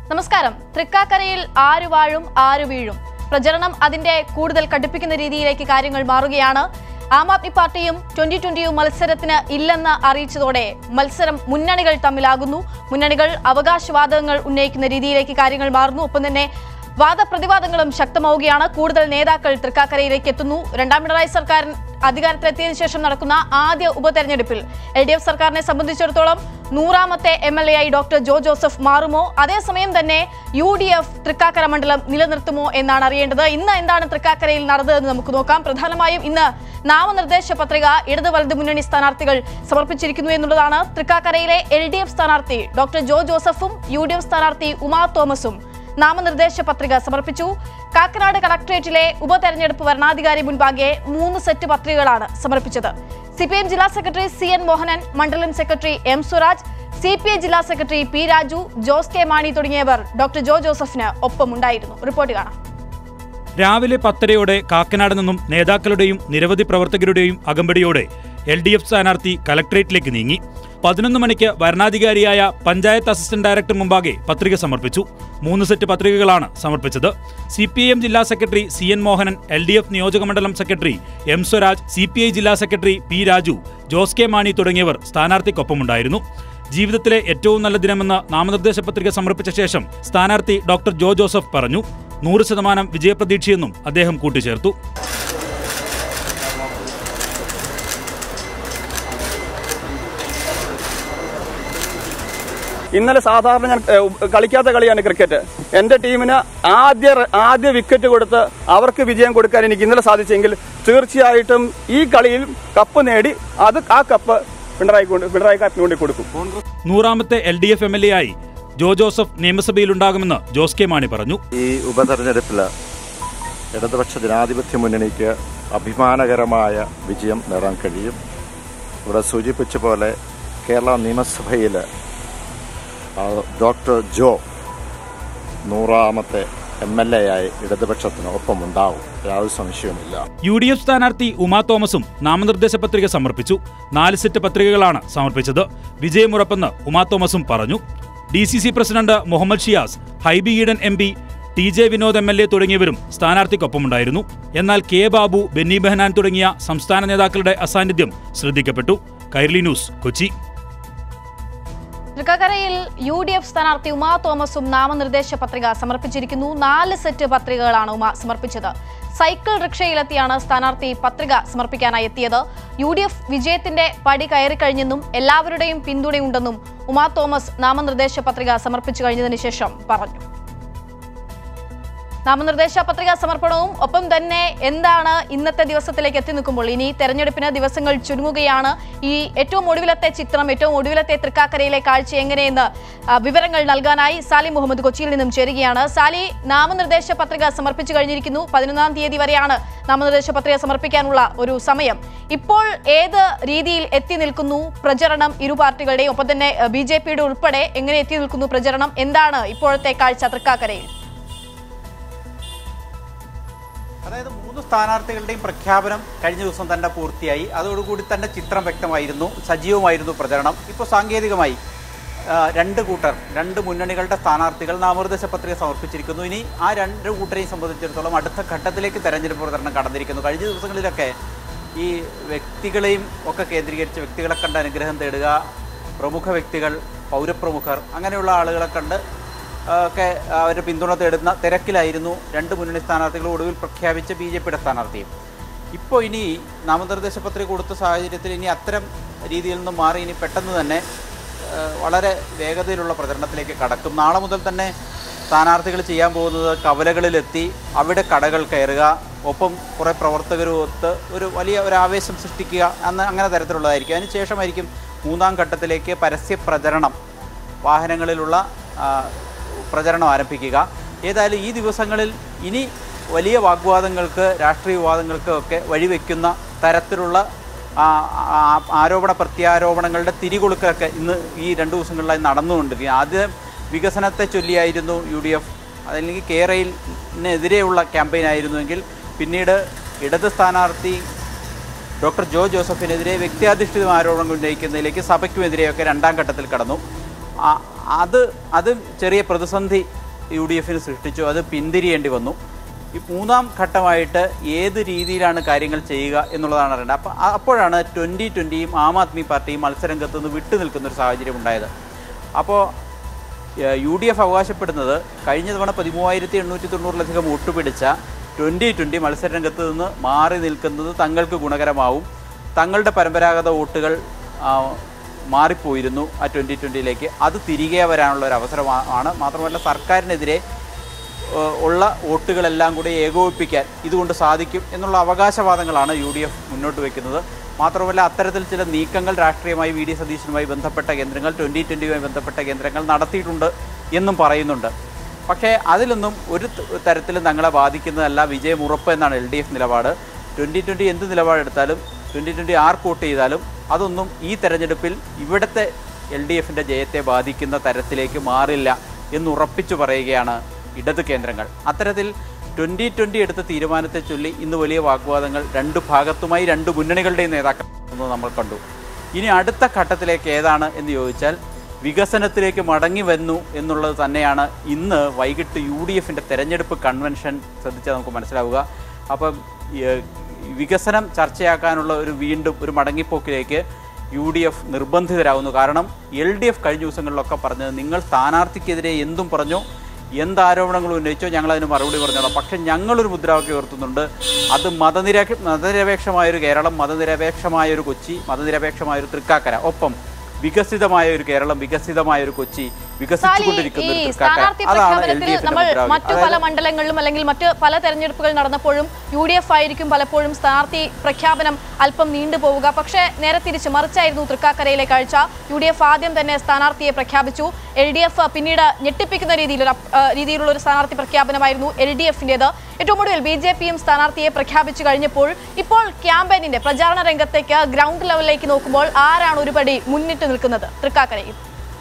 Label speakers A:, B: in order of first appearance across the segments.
A: നമസ്കാരം തൃക്കാക്കരയിൽ ആര് വാഴും ആര് വീഴും പ്രചരണം അതിന്റെ കൂടുതൽ കടുപ്പിക്കുന്ന രീതിയിലേക്ക് കാര്യങ്ങൾ മാറുകയാണ് ആം ആദ്മി പാർട്ടിയും ട്വന്റി ട്വന്റിയും മത്സരത്തിന് ഇല്ലെന്ന് അറിയിച്ചതോടെ മത്സരം മുന്നണികൾ തമ്മിലാകുന്നു മുന്നണികൾ അവകാശവാദങ്ങൾ ഉന്നയിക്കുന്ന രീതിയിലേക്ക് കാര്യങ്ങൾ മാറുന്നു ഒപ്പം തന്നെ വാദപ്രതിവാദങ്ങളും ശക്തമാവുകയാണ് കൂടുതൽ നേതാക്കൾ തൃക്കാക്കരയിലേക്ക് എത്തുന്നു രണ്ടാം പിണറായി സർക്കാർ അധികാരത്തിലെത്തിയതിനു ശേഷം നടക്കുന്ന ആദ്യ ഉപതെരഞ്ഞെടുപ്പിൽ എൽ ഡി എഫ് സർക്കാരിനെ സംബന്ധിച്ചിടത്തോളം നൂറാമത്തെ എം എൽ എ ആയി ഡോക്ടർ ജോ ജോസഫ് മാറുമോ അതേസമയം തന്നെ യു ഡി എഫ് തൃക്കാക്കര മണ്ഡലം നിലനിർത്തുമോ എന്നാണ് അറിയേണ്ടത് ഇന്ന് എന്താണ് തൃക്കാക്കരയിൽ നടന്നതെന്ന് നമുക്ക് നോക്കാം പ്രധാനമായും ഇന്ന് നാമനിർദ്ദേശ പത്രിക ഇടത് വലത് മുന്നണി സ്ഥാനാർത്ഥികൾ സമർപ്പിച്ചിരിക്കുന്നു എന്നുള്ളതാണ് തൃക്കാക്കരയിലെ എൽ ഡി എഫ് സ്ഥാനാർത്ഥി ഡോക്ടർ ജോ ജോസഫും യു ഡി എഫ് സ്ഥാനാർത്ഥി ഉമാ തോമസും നാമനിർദ്ദേശ പത്രിക സമർപ്പിച്ചു കാക്കനാട് കളക്ടറേറ്റിലെ ഉപതെരഞ്ഞെടുപ്പ് വരണാധികാരി മുൻപാകെ മൂന്ന് സെറ്റ് പത്രികകളാണ് സമർപ്പിച്ചത് സി പി എം ജില്ലാ സെക്രട്ടറി സി എൻ മോഹനൻ മണ്ഡലം secretary M Swaraj C P I ജില്ലാ secretary P Raju Jose K Mani തുടങ്ങിയവർ ഡോക്ടർ ജോ ജോസഫിന് ഒപ്പമുണ്ടായിരുന്നു റിപ്പോർട്ട് കാണാം
B: രാവിലെ പത്തരയോടെ കാക്കനാട് നിന്നും നേതാക്കളുടെയും നിരവധി പ്രവർത്തകരുടെയും അകമ്പടിയോടെ എൽ ഡി എഫ് സ്ഥാനാർത്ഥി കലക്ട്രേറ്റിലേക്ക് നീങ്ങി പതിനൊന്ന് മണിക്ക് വരണാധികാരിയായ പഞ്ചായത്ത് അസിസ്റ്റന്റ് ഡയറക്ടർ മുമ്പാകെ പത്രിക സമർപ്പിച്ചു മൂന്ന് സെറ്റ് പത്രികകളാണ് സമർപ്പിച്ചത് സി പി എം ജില്ലാ secretary C N Mohanan L D F നിയോജകമണ്ഡലം secretary M Swaraj C P I ജില്ലാ secretary P Raju Jose K Mani തുടങ്ങിയവർ സ്ഥാനാർത്ഥിക്കൊപ്പമുണ്ടായിരുന്നു ജീവിതത്തിലെ ഏറ്റവും നല്ല ദിനമെന്ന് നാമനിർദ്ദേശ പത്രിക സമർപ്പിച്ച ശേഷം സ്ഥാനാർത്ഥി ഡോക്ടർ ജോ ജോസഫ് പറഞ്ഞു നൂറ് ശതമാനം വിജയപ്രതീക്ഷയെന്നും അദ്ദേഹം കൂട്ടിച്ചേർത്തു
C: ഇന്നലെ സാധാരണ ഞാൻ ഏഹ്, കളിക്കാത്ത കളിയാണ് ക്രിക്കറ്റ് എന്റെ ടീമിന് ആദ്യ റ- ആദ്യ വിക്കറ്റ് കൊടുത്ത് അവർക്ക് വിജയം കൊടുക്കാൻ എനിക്ക് ഇന്നലെ സാധിച്ചെങ്കിൽ തീർച്ചയായിട്ടും ഈ കളിയിൽ കപ്പ് നേടി അത് ആ കപ്പ് പിണറായി കൊണ്ട് പിണറായി കാപ്പിന് വേണ്ടി കൊടുക്കും
B: നൂറാമത്തെ L D F M L A ആയി ജോ ജോസഫ് നിയമസഭയിലുണ്ടാകുമെന്ന് ജോസ് കെ മാണി പറഞ്ഞു
D: ഈ ഉപതെരഞ്ഞെടുപ്പിൽ ഇടതുപക്ഷ ജനാധിപത്യ മുന്നണിക്ക് അഭിമാനകരമായ വിജയം നേടാൻ കഴിയും ഇവിടെ സൂചിപ്പിച്ച പോലെ കേരള നിയമസഭയിൽ ആ, ഡോക്ടർ ജോ നൂറാമത്തെ എം എൽ എ ആയി ഇടതുപക്ഷത്തിന് ഒപ്പമുണ്ടാവും യാതൊരു സംശയവുമില്ല
B: യു ഡി എഫ് സ്ഥാനാർത്ഥി ഉമാ തോമസും നാമനിർദ്ദേശ പത്രിക സമർപ്പിച്ചു നാല് സെറ്റ് പത്രികകളാണ് സമർപ്പിച്ചത് വിജയമുറപ്പെന്ന് ഉമാ തോമസും പറഞ്ഞു D C C president Muhammad Shiyas Hibi Eden M P T J Vinod M L A തുടങ്ങിയവരും സ്ഥാനാർത്ഥിക്കൊപ്പമുണ്ടായിരുന്നു എന്നാൽ കെ ബാബു ബെന്നി ബെഹനാൻ തുടങ്ങിയ സംസ്ഥാന നേതാക്കളുടെ അസാന്നിധ്യം ശ്രദ്ധിക്കപ്പെട്ടു കൈർലി ന്യൂസ് കൊച്ചി
A: തൃക്കാക്കരയിൽ യു ഡി എഫ് സ്ഥാനാർത്ഥി ഉമാ തോമസും നാമനിർദ്ദേശ പത്രിക സമർപ്പിച്ചിരിക്കുന്നു നാല് സെറ്റ് പത്രികകളാണ് ഉമ സമർപ്പിച്ചത് സൈക്കിൾ റിക്ഷയിലെത്തിയാണ് സ്ഥാനാർത്ഥി പത്രിക സമർപ്പിക്കാനായി എത്തിയത് യു ഡി എഫ് വിജയത്തിന്റെ പടി കയറിക്കഴിഞ്ഞെന്നും എല്ലാവരുടെയും പിന്തുണയുണ്ടെന്നും ഉമാ തോമസ് നാമനിർദ്ദേശ പത്രിക സമർപ്പിച്ചു കഴിഞ്ഞതിന് ശേഷം പറഞ്ഞു നാമനിർദ്ദേശ പത്രിക സമർപ്പണവും ഒപ്പം തന്നെ എന്താണ് ഇന്നത്തെ ദിവസത്തിലേക്ക് എത്തി നിൽക്കുമ്പോൾ ഇനി തെരഞ്ഞെടുപ്പിന് ദിവസങ്ങൾ ചുരുങ്ങുകയാണ് ഈ ഏറ്റവും ഒടുവിലത്തെ ചിത്രം ഏറ്റവും ഒടുവിലത്തെ തൃക്കാക്കരയിലെ കാഴ്ച എങ്ങനെയെന്ന് ആ, വിവരങ്ങൾ നൽകാനായി സാലി മുഹമ്മദ് കൊച്ചിയിൽ നിന്നും ചേരുകയാണ് സാലി നാമനിർദ്ദേശ പത്രിക സമർപ്പിച്ചു കഴിഞ്ഞിരിക്കുന്നു പതിനൊന്നാം തീയതി വരെയാണ് നാമനിർദ്ദേശ പത്രിക സമർപ്പിക്കാനുള്ള ഒരു സമയം ഇപ്പോൾ ഏത് രീതിയിൽ എത്തി നിൽക്കുന്നു പ്രചരണം ഇരു പാർട്ടികളുടെയും ഒപ്പം തന്നെ ബി ജെ പിയുടെ ഉൾപ്പെടെ എങ്ങനെ എത്തി നിൽക്കുന്നു പ്രചരണം എന്താണ് ഇപ്പോഴത്തെ കാഴ്ച തൃക്കാക്കരയിൽ
E: അതായത് മൂന്ന് സ്ഥാനാർത്ഥികളുടെയും പ്രഖ്യാപനം കഴിഞ്ഞ ദിവസം തന്നെ പൂർത്തിയായി അതോടുകൂടി തന്നെ ചിത്രം വ്യക്തമായിരുന്നു സജീവമായിരുന്നു പ്രചരണം ഇപ്പോൾ സാങ്കേതികമായി ആ, രണ്ട് കൂട്ടർ രണ്ട് മുന്നണികളുടെ സ്ഥാനാർത്ഥികൾ നാമനിർദ്ദേശ പത്രിക സമർപ്പിച്ചിരിക്കുന്നു ഇനി ആ രണ്ട് കൂട്ടരെയും സംബന്ധിച്ചിടത്തോളം അടുത്ത ഘട്ടത്തിലേക്ക് തെരഞ്ഞെടുപ്പ് പ്രചരണം കടന്നിരിക്കുന്നു കഴിഞ്ഞ ദിവസങ്ങളിലൊക്കെ ഈ വ്യക്തികളെയും ഒക്കെ കേന്ദ്രീകരിച്ച് വ്യക്തികളെ കണ്ട് അനുഗ്രഹം തേടുക പ്രമുഖ വ്യക്തികൾ പൗരപ്രമുഖർ അങ്ങനെയുള്ള ആളുകളെ കണ്ട് ആ, ഒക്കെ അവർ പിന്തുണ തേടുന്ന തിരക്കിലായിരുന്നു രണ്ട് മുന്നണി സ്ഥാനാർത്ഥികൾ ഒടുവിൽ പ്രഖ്യാപിച്ച ബി ജെ പിയുടെ സ്ഥാനാർത്ഥിയും ഇപ്പോൾ ഇനി നാമനിർദ്ദേശ പത്രിക കൊടുത്ത സാഹചര്യത്തിൽ ഇനി അത്തരം രീതിയിൽ നിന്നും മാറി ഇനി പെട്ടെന്ന് തന്നെ ആ, വളരെ വേഗതയിലുള്ള പ്രചരണത്തിലേക്ക് കടക്കും നാളെ മുതൽ തന്നെ സ്ഥാനാർത്ഥികൾ ചെയ്യാൻ പോകുന്നത് കവലകളിലെത്തി അവിടെ കടകൾ കയറുക ഒപ്പം കുറേ പ്രവർത്തകരും ഒത്ത് ഒരു വലിയ ഒരു ആവേശം സൃഷ്ടിക്കുക അന്ന് അങ്ങനെ തരത്തിലുള്ളതായിരിക്കും അതിനുശേഷമായിരിക്കും മൂന്നാം ഘട്ടത്തിലേക്ക് പരസ്യ പ്രചരണം വാഹനങ്ങളിലുള്ള ആ, പ്രചരണം ആരംഭിക്കുക ഏതായാലും ഈ ദിവസങ്ങളിൽ ഇനി വലിയ വാഗ്വാദങ്ങൾക്ക് രാഷ്ട്രീയ വിവാദങ്ങൾക്ക് ഒക്കെ വഴിവെക്കുന്ന തരത്തിലുള്ള ആ, ആ, ആരോപണ പ്രത്യാരോപണങ്ങളുടെ തിരികൊളുക്കൊക്കെ ഇന്ന് ഈ രണ്ട് ദിവസങ്ങളിലായി നടന്നുകൊണ്ടിരിക്കുക ആദ്യം വികസനത്തെ ചൊല്ലിയായിരുന്നു യു ഡി എഫ് അതല്ലെങ്കിൽ കേരളയിനെതിരെയുള്ള ക്യാമ്പയിൻ ആയിരുന്നുവെങ്കിൽ പിന്നീട് ഇടത് സ്ഥാനാർത്ഥി ഡോക്ടർ ജോ ജോസഫിനെതിരെ വ്യക്തിയാധിഷ്ഠിത ആരോപണങ്ങൾ ഉന്നയിക്കുന്നതിലേക്ക് സഭയ്ക്കുമെതിരെയൊക്കെ രണ്ടാം ഘട്ടത്തിൽ കടന്നു ആ- അത് അത് ചെറിയ പ്രതിസന്ധി യു ഡി എഫിന് സൃഷ്ടിച്ചു അത് പിന്തിരിയേണ്ടി വന്നു ഈ മൂന്നാം ഘട്ടമായിട്ട് ഏത് രീതിയിലാണ് കാര്യങ്ങൾ ചെയ്യുക എന്നുള്ളതാണ് അറിയേണ്ടത് അപ്പോൾ അപ്പോഴാണ് ട്വൻ്റി ട്വൻ്റിയും ആം ആദ്മി പാർട്ടിയും മത്സരരംഗത്ത് നിന്ന് വിട്ടു നിൽക്കുന്ന ഒരു സാഹചര്യം ഉണ്ടായത് അപ്പോൾ യു ഡി എഫ് അവകാശപ്പെടുന്നത് കഴിഞ്ഞ തവണ പതിമൂവായിരത്തി എണ്ണൂറ്റി തൊണ്ണൂറിലധികം വോട്ട് പിടിച്ച ട്വൻ്റി ട്വൻ്റി മത്സരരംഗത്ത് നിന്ന് മാറി നിൽക്കുന്നത് തങ്ങൾക്ക് ഗുണകരമാവും തങ്ങളുടെ പരമ്പരാഗത വോട്ടുകൾ ആ, മാറിപ്പോയിരുന്നു ആ ട്വൻ്റി ട്വൻ്റിയിലേക്ക് അത് തിരികെ വരാനുള്ള ഒരു അവസരമാണ് മാത്രമല്ല സർക്കാരിനെതിരെ ഏഹ്, ഉള്ള വോട്ടുകളെല്ലാം കൂടി ഏകോപിപ്പിക്കാൻ ഇതുകൊണ്ട് സാധിക്കും എന്നുള്ള അവകാശവാദങ്ങളാണ് യു ഡി എഫ് മുന്നോട്ട് വയ്ക്കുന്നത് മാത്രമല്ല അത്തരത്തിൽ ചില നീക്കങ്ങൾ രാഷ്ട്രീയമായി വി ഡി സതീശനുമായി ബന്ധപ്പെട്ട കേന്ദ്രങ്ങൾ ട്വൻ്റി ട്വൻ്റിയുമായി ബന്ധപ്പെട്ട കേന്ദ്രങ്ങൾ നടത്തിയിട്ടുണ്ട് എന്നും പറയുന്നുണ്ട് പക്ഷേ അതിലൊന്നും ഒരു ത- തരത്തിലും തങ്ങളെ ബാധിക്കുന്നതല്ല വിജയം ഉറപ്പ് എന്നാണ് എൽ ഡി എഫ് നിലപാട് ട്വൻ്റി ട്വൻ്റി എന്ത് നിലപാടെടുത്താലും ട്വൻ്റി ട്വൻ്റി ആർ വോട്ട് ചെയ്താലും അതൊന്നും ഈ തെരഞ്ഞെടുപ്പിൽ ഇവിടുത്തെ എൽ ഡി എഫിൻ്റെ ജയത്തെ ബാധിക്കുന്ന തരത്തിലേക്ക് മാറില്ല എന്ന് ഉറപ്പിച്ചു പറയുകയാണ് ഇടത് കേന്ദ്രങ്ങൾ അത്തരത്തിൽ ട്വൻ്റി ട്വൻ്റി എടുത്ത തീരുമാനത്തെ ചൊല്ലി ഇന്ന് വലിയ വാഗ്വാദങ്ങൾ രണ്ട് ഭാഗത്തുമായി രണ്ട് മുന്നണികളുടെയും നേതാക്കൾ നടത്തുന്നത് നമ്മൾ കണ്ടു ഇനി അടുത്ത ഘട്ടത്തിലേക്ക് ഏതാണ് എന്ന് ചോദിച്ചാൽ വികസനത്തിലേക്ക് മടങ്ങി വന്നു എന്നുള്ളത് തന്നെയാണ് ഇന്ന് വൈകിട്ട് യു ഡി എഫിൻ്റെ തെരഞ്ഞെടുപ്പ് കൺവെൻഷൻ ശ്രദ്ധിച്ചാൽ നമുക്ക് മനസ്സിലാവുക അപ്പം ഏഹ്, വികസനം ചർച്ചയാക്കാനുള്ള ഒരു വീണ്ടും ഒരു മടങ്ങിപ്പോക്കിലേക്ക് യു ഡി എഫ് നിർബന്ധിതരാകുന്നു കാരണം എൽ ഡി എഫ് കഴിഞ്ഞ ദിവസങ്ങളിലൊക്കെ പറഞ്ഞത് നിങ്ങൾ സ്ഥാനാർത്ഥിക്കെതിരെ എന്തും പറഞ്ഞോ എന്ത് ആരോപണങ്ങൾ ഉന്നയിച്ചോ ഞങ്ങൾ അതിന് മറുപടി പറഞ്ഞോളാം പക്ഷെ ഞങ്ങളൊരു മുദ്രാവാക്യം ഉയർത്തുന്നുണ്ട് അത് മതനിര മതനിരപേക്ഷമായൊരു കേരളം മതനിരപേക്ഷമായൊരു കൊച്ചി മതനിരപേക്ഷമായൊരു തൃക്കാക്കര ഒപ്പം വികസിതമായ ഒരു കേരളം വികസിതമായ ഒരു കൊച്ചി
A: സാലി,
E: വികസിച്ചുകൊണ്ടിരിക്കുന്ന
A: ഈ
E: ഒരു തൃക്കാക്കര
A: സ്ഥാനാർത്ഥി
E: അതാണ് എൽ
A: പ്രഖ്യാപനത്തിൽ
E: ഡി എഫിന്റെ
A: നമ്മൾ
E: മുദ്രാവാക്യം
A: മറ്റു പല
E: അതായത്
A: മണ്ഡലങ്ങളിലും അല്ലെങ്കിൽ മറ്റ് പല തെരഞ്ഞെടുപ്പുകൾ നടന്നപ്പോഴും യു ഡി എഫ് ആയിരിക്കും പലപ്പോഴും സ്ഥാനാർത്ഥി പ്രഖ്യാപനം അല്പം നീണ്ടുപോവുക പക്ഷേ നേരെ തിരിച്ച് മറിച്ചായിരുന്നു തൃക്കാക്കരയിലെ കാഴ്ച യു ഡി എഫ് ആദ്യം തന്നെ സ്ഥാനാർത്ഥിയെ പ്രഖ്യാപിച്ചു എൽ ഡി എഫ് പിന്നീട് ഞെട്ടിപ്പിക്കുന്ന രീതിയിലൊരു അപ്- ആ, രീതിയിലുള്ള ഒരു സ്ഥാനാർത്ഥി പ്രഖ്യാപനമായിരുന്നു എൽ ഡി എഫിന്റേത് ഏറ്റവും ഒടുവിൽ ബി ജെ പിയും സ്ഥാനാർത്ഥിയെ പ്രഖ്യാപിച്ചു കഴിഞ്ഞപ്പോൾ ഇപ്പോൾ ക്യാമ്പയിനിന്റെ പ്രചാരണ രംഗത്തേക്ക് ഗ്രൗണ്ട് ലെവലിലേക്ക് നോക്കുമ്പോൾ ആരാണ് ഒരു പടി മുന്നിട്ട് നിൽക്കുന്നത് തൃക്കാക്കരയിൽ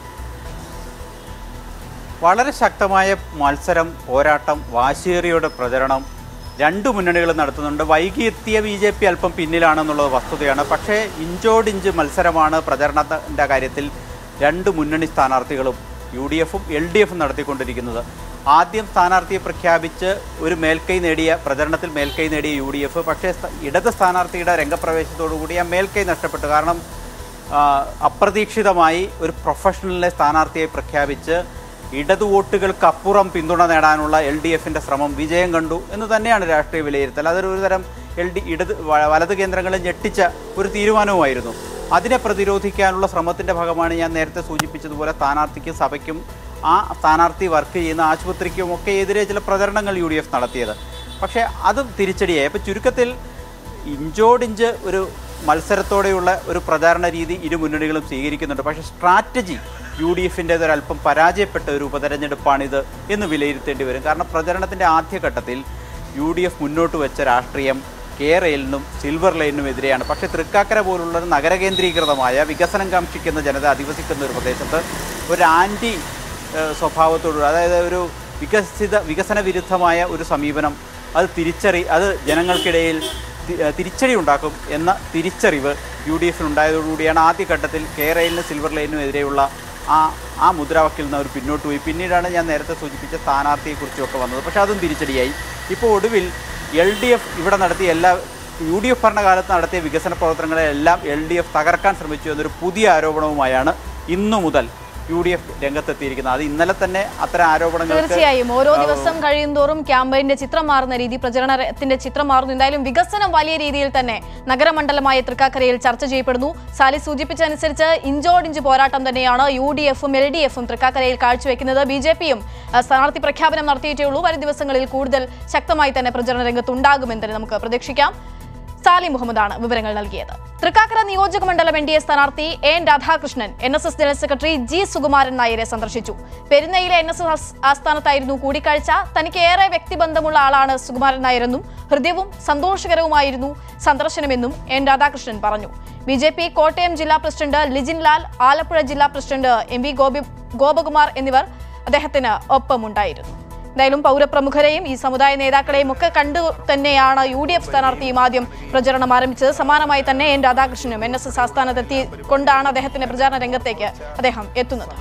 E: വളരെ ശക്തമായ മത്സരം പോരാട്ടം വാശിയേറിയുടെ പ്രചരണം രണ്ട് മുന്നണികളും നടത്തുന്നുണ്ട് വൈകി എത്തിയ ബി ജെ പി അല്പം പിന്നിലാണെന്നുള്ളത് വസ്തുതയാണ് പക്ഷേ ഇഞ്ചോടിഞ്ച് മത്സരമാണ് പ്രചരണത്തിൻ്റെ കാര്യത്തിൽ രണ്ട് മുന്നണി സ്ഥാനാർത്ഥികളും യു ഡി എഫും എൽ ഡി എഫും നടത്തിക്കൊണ്ടിരിക്കുന്നത് ആദ്യം സ്ഥാനാർത്ഥിയെ പ്രഖ്യാപിച്ച് ഒരു മേൽക്കൈ നേടിയ പ്രചരണത്തിൽ മേൽക്കൈ നേടിയ യു ഡി എഫ് പക്ഷേ സ്ഥ- ഇടത് സ്ഥാനാർത്ഥിയുടെ രംഗപ്രവേശത്തോടുകൂടി ആ മേൽക്കൈ നഷ്ടപ്പെട്ടു കാരണം ആ, അപ്രതീക്ഷിതമായി ഒരു പ്രൊഫഷണലിനെ സ്ഥാനാർത്ഥിയെ പ്രഖ്യാപിച്ച് ഇടതു വോട്ടുകൾക്കപ്പുറം പിന്തുണ നേടാനുള്ള എൽ ഡി എഫിൻ്റെ ശ്രമം വിജയം കണ്ടു എന്ന് തന്നെയാണ് രാഷ്ട്രീയ വിലയിരുത്തൽ അതൊരു ഒരു തരം എൽ ഡി ഇടത് വ- വലത് കേന്ദ്രങ്ങളെ ഞെട്ടിച്ച ഒരു തീരുമാനവുമായിരുന്നു അതിനെ പ്രതിരോധിക്കാനുള്ള ശ്രമത്തിൻ്റെ ഭാഗമാണ് ഞാൻ നേരത്തെ സൂചിപ്പിച്ചതുപോലെ സ്ഥാനാർത്ഥിക്കും സഭയ്ക്കും ആ സ്ഥാനാർത്ഥി വർക്ക് ചെയ്യുന്ന ആശുപത്രിക്കും ഒക്കെ എതിരെ ചില പ്രചരണങ്ങൾ യു ഡി എഫ് നടത്തിയത് പക്ഷേ അത് തിരിച്ചടിയായി അപ്പോൾ ചുരുക്കത്തിൽ ഇഞ്ചോടിഞ്ച് ഒരു മത്സരത്തോടെയുള്ള ഒരു പ്രചാരണ രീതി ഇരു മുന്നണികളും സ്വീകരിക്കുന്നുണ്ട് പക്ഷേ സ്ട്രാറ്റജി യു ഡി എഫിൻ്റേത് ഒരല്പം പരാജയപ്പെട്ട ഒരു ഉപതെരഞ്ഞെടുപ്പാണിത് എന്ന് വിലയിരുത്തേണ്ടി വരും കാരണം പ്രചരണത്തിൻ്റെ ആദ്യഘട്ടത്തിൽ യു ഡി എഫ് മുന്നോട്ട് വെച്ച രാഷ്ട്രീയം കെ റെയിലിനും സിൽവർ ലൈനിനും എതിരെയാണ് പക്ഷേ തൃക്കാക്കര പോലുള്ള ഒരു നഗരകേന്ദ്രീകൃതമായ വികസനം കാക്ഷിക്കുന്ന ജനത അധിവസിക്കുന്ന ഒരു പ്രദേശത്ത് ഒരു ആൻറ്റി ഏഹ് സ്വഭാവത്തോട് അതായത് ഒരു വികസിത വികസന വിരുദ്ധമായ ഒരു സമീപനം അത് തിരിച്ചറി അത് ജനങ്ങൾക്കിടയിൽ തി- ഏഹ് തിരിച്ചടി ഉണ്ടാക്കും എന്ന തിരിച്ചറിവ് യു ഡി എഫിനുണ്ടായതോടുകൂടിയാണ് ആദ്യഘട്ടത്തിൽ കേരളിന് സിൽവർ ലൈനിനും എതിരെയുള്ള ആ ആ മുദ്രാവാക്യത്തിൽ നിന്ന് അവർ പിന്നോട്ട് പോയി പിന്നീടാണ് ഞാൻ നേരത്തെ സൂചിപ്പിച്ച സ്ഥാനാർത്ഥിയെക്കുറിച്ചുമൊക്കെ വന്നത് പക്ഷേ അതും തിരിച്ചടിയായി ഇപ്പോൾ ഒടുവിൽ എൽ ഡി എഫ് ഇവിടെ നടത്തിയ എല്ലാ യു ഡി എഫ് ഭരണകാലത്ത് നടത്തിയ വികസന പ്രവർത്തനങ്ങളെല്ലാം എൽ ഡി എഫ് തകർക്കാൻ ശ്രമിച്ചു എന്നൊരു പുതിയ ആരോപണവുമായാണ് ഇന്നു മുതൽ യു ഡി എഫ് രംഗത്തെത്തിയിരിക്കുന്നത് അത് ഇന്നലെ തന്നെ അത്തരം ആരോപണങ്ങൾക്ക്
A: തീർച്ചയായും ഓരോ ദിവസം കഴിയുന്തോറും ക്യാമ്പയിന്റെ ചിത്രം മാറുന്ന രീതി പ്രചരണത്തിന്റെ ചിത്രം മാറുന്നു എന്തായാലും വികസനം വലിയ രീതിയിൽ തന്നെ നഗരമണ്ഡലമായ തൃക്കാക്കരയിൽ ചർച്ച ചെയ്യപ്പെടുന്നു സാലി സൂചിപ്പിച്ചതനുസരിച്ച് ഇഞ്ചോടിഞ്ച് പോരാട്ടം തന്നെയാണ് യു ഡി എഫും എൽ ഡി എഫും തൃക്കാക്കരയിൽ കാഴ്ചവെക്കുന്നത് ബി ജെ പിയും സ്ഥാനാർത്ഥി പ്രഖ്യാപനം നടത്തിയിട്ടേ ഉള്ളൂ വരും ദിവസങ്ങളിൽ കൂടുതൽ ശക്തമായി തന്നെ പ്രചരണ രംഗത്ത് ഉണ്ടാകുമെന്ന് തന്നെ നമുക്ക് പ്രതീക്ഷിക്കാം സാലി മുഹമ്മദാണ് വിവരങ്ങൾ നൽകിയത് തൃക്കാക്കര നിയോജക മണ്ഡലം എൻ ഡി എ സ്ഥാനാർത്ഥി N Radhakrishnan N S S general secretary G Sukumaran നായരെ സന്ദർശിച്ചു പെരുന്നയിലെ എൻ എസ് എസ് ആസ്ഥാനത്തായിരുന്നു കൂടിക്കാഴ്ച തനിക്ക് ഏറെ വ്യക്തിബന്ധമുള്ള ആളാണ് സുകുമാരൻ നായരെന്നും ഹൃദയവും സന്തോഷകരവുമായിരുന്നു സന്ദർശനമെന്നും എൻ രാധാകൃഷ്ണൻ പറഞ്ഞു ബി ജെ പി കോട്ടയം ജില്ലാ പ്രസിഡന്റ് ലിജിൻ ലാൽ ആലപ്പുഴ ജില്ലാ president M V Gopi Gopakumar എന്നിവർ അദ്ദേഹത്തിന് ഒപ്പമുണ്ടായിരുന്നു എന്തായാലും പൗരപ്രമുഖരെയും ഈ സമുദായ നേതാക്കളെയും ഒക്കെ കണ്ടു തന്നെയാണ് യു ഡി എഫ് സ്ഥാനാർത്ഥിയും ആദ്യം പ്രചരണം ആരംഭിച്ചത് സമാനമായി തന്നെ എൻ രാധാകൃഷ്ണനും എൻ എസ് എസ് ആസ്ഥാനത്തെത്തി കൊണ്ടാണ് അദ്ദേഹത്തിന്റെ പ്രചാരണ രംഗത്തേക്ക് അദ്ദേഹം എത്തുന്നത്